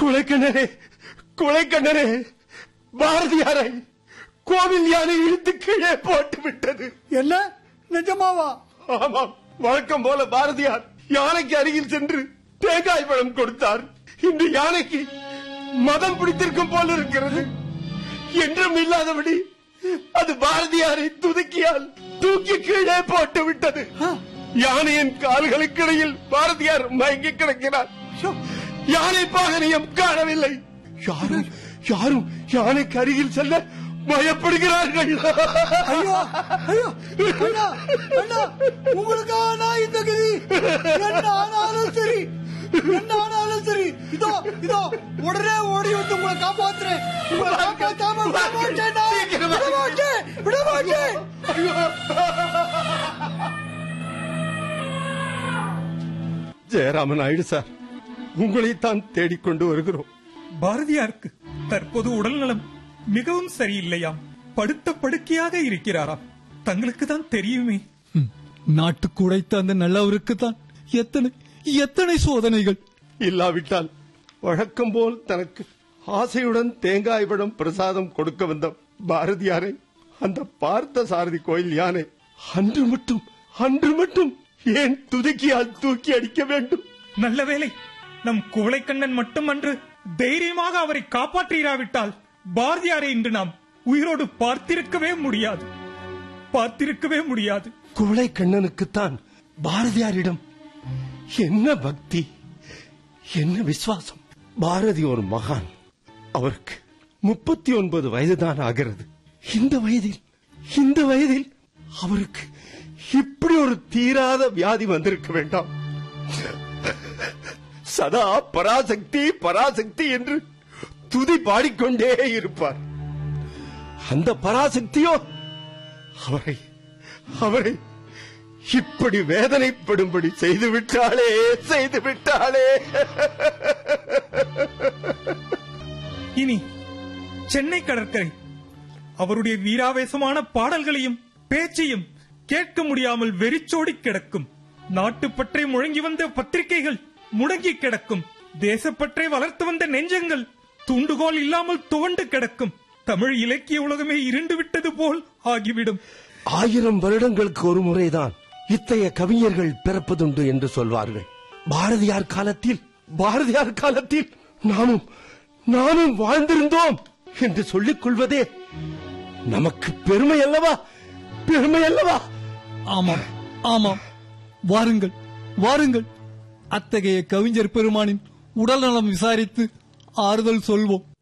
குலைக்கண்ணரே குலைக்கண்ணரே பாரதியாரை கோவில் யானை இழுத்து கீழே போட்டு விட்டது என்ன நிஜமாவா ஆமாம் வழக்கம் போல பாரதியார் யானைக்கு அருகில் சென்று தேங்காய் பழம் கொடுத்தார் இன்று யானைக்கு மதம் பிடித்திருக்கும் போல இருக்கிறது என்றும் இல்லாதபடி அது பாரதியாரை துதுக்கியால் தூக்கி கீழே போட்டு விட்டது யானையின் கால்களுக்கிடையில் பாரதியார் மயங்கி கிடக்கிறார் ஷோ, யானை பாகனியம் காணவில்லை யாரும் யாரும் யானைக்கு அருகில் செல்ல பயப்படுகிறார்கள் ஐயோ ஐயோ அண்ணா அண்ணா உங்களுக்காக நான் இந்த கதி என்ன ஆனாலும் சரி என்ன ஆனாலும் சரி இதோ இதோ உடனே ஓடி வந்து உங்களை காப்பாத்துறேன் உங்களை காப்பாத்தாம விட மாட்டேன் நான். விட மாட்டேன் விட மாட்டேன் ஜெயராமன் நாயுடு சார் உங்களைத்தான் தேடிக்கொண்டு வருகிறோம் பாரதியாருக்கு தற்போது உடல்நலம் மிகவும் சரியில்லையாம் படுத்த படுக்கையாக இருக்கிறாராம் தங்களுக்கு தான் தெரியுமே ம், நாட்டுக்கு உடைத்த அந்த நல்லவருக்கு தான் எத்தனை எத்தனை சோதனைகள் இல்லாவிட்டால் வழக்கம் போல் தனக்கு ஆசையுடன் தேங்காய் பழம் பிரசாதம் கொடுக்க வந்த பாரதியாரை அந்த பார்த்த சாரதி கோயில் யானை அன்று மட்டும் அன்று மட்டும் ஏன் துதுக்கியால் தூக்கி அடிக்க வேண்டும் நல்ல வேளை நம் குவளைக்கண்ணன் மட்டுமன்று தைரியமாக அவரை காப்பாற்றிராவிட்டால் பாரதியாரை இன்று நாம் உயிரோடு பார்த்திருக்கவே முடியாது பார்த்திருக்கவே முடியாது குவளை கண்ணனுக்குத்தான் பாரதியாரிடம் என்ன பக்தி என்ன விசுவாசம் பாரதி ஒரு மகான் அவருக்கு முப்பத்தி ஒன்பது வயதுதான் ஆகிறது இந்த வயதில் இந்த வயதில் அவருக்கு இப்படி ஒரு தீராத வியாதி வந்திருக்க வேண்டாம் சதா பராசக்தி பராசக்தி என்று துதி பாடிக்கொண்டே இருப்பார் அந்த பராசக்தியோ அவரை அவரை இப்படி வேதனைப்படும்படி செய்து விட்டாளே செய்து விட்டாளே இனி சென்னை கடற்கரை அவருடைய வீராவேசமான பாடல்களையும் பேச்சையும் கேட்க முடியாமல் வெறிச்சோடி கிடக்கும் நாட்டுப்பற்றை முழங்கி வந்த பத்திரிகைகள் முடங்கி கிடக்கும் தேசப்பற்றை வளர்த்து வந்த நெஞ்சங்கள் தூண்டுகோல் இல்லாமல் துவண்டு கிடக்கும் தமிழ் இலக்கிய உலகமே இருண்டு விட்டது போல் ஆகிவிடும் ஆயிரம் வருடங்களுக்கு ஒரு முறைதான் இத்தகைய கவிஞர்கள் பிறப்பதுண்டு என்று சொல்வார்கள் பாரதியார் காலத்தில் பாரதியார் காலத்தில் நாமும் நாமும் வாழ்ந்திருந்தோம் என்று சொல்லிக் கொள்வதே நமக்கு பெருமை அல்லவா பெருமை அல்லவா ஆமாம் ஆமாம் வாருங்கள் வாருங்கள் அத்தகைய கவிஞர் பெருமானின் உடல்நலம் விசாரித்து ஆறுதல் சொல்வோம்